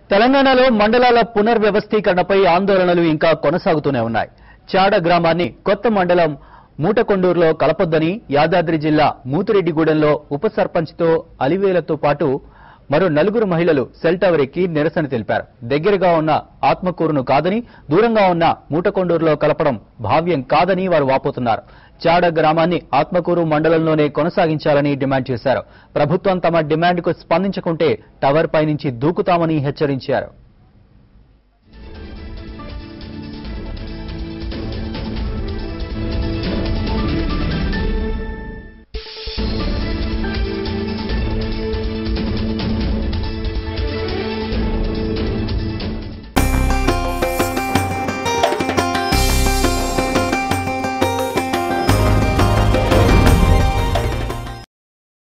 తెలంగాణలో మండలాల పునర్వ్యవస్థీకరణపై ఆందోళనలు ఇంకా కొనసాగుతూనే ఉన్నాయి చాడ గ్రామాన్ని కొత్త మండలం మూటకొండూరులో కలపొద్దని యాదాద్రి జిల్లా మూతిరెడ్డిగూడెంలో ఉప సర్పంచ్తో అలివేలతో పాటు మరో నలుగురు మహిళలు సెల్ టవర్ ఎక్కి నిరసన తెలిపారు దగ్గరగా ఉన్న ఆత్మకూరును కాదని దూరంగా ఉన్న మూటకొండూరులో కలపడం భావ్యం కాదని వారు వాపోతున్నారు చాడ గ్రామాన్ని ఆత్మకూరు మండలంలోనే కొనసాగించాలని డిమాండ్ చేశారు ప్రభుత్వం తమ డిమాండ్కు స్పందించకుంటే టవర్ పై నుంచి దూకుతామని హెచ్చరించారు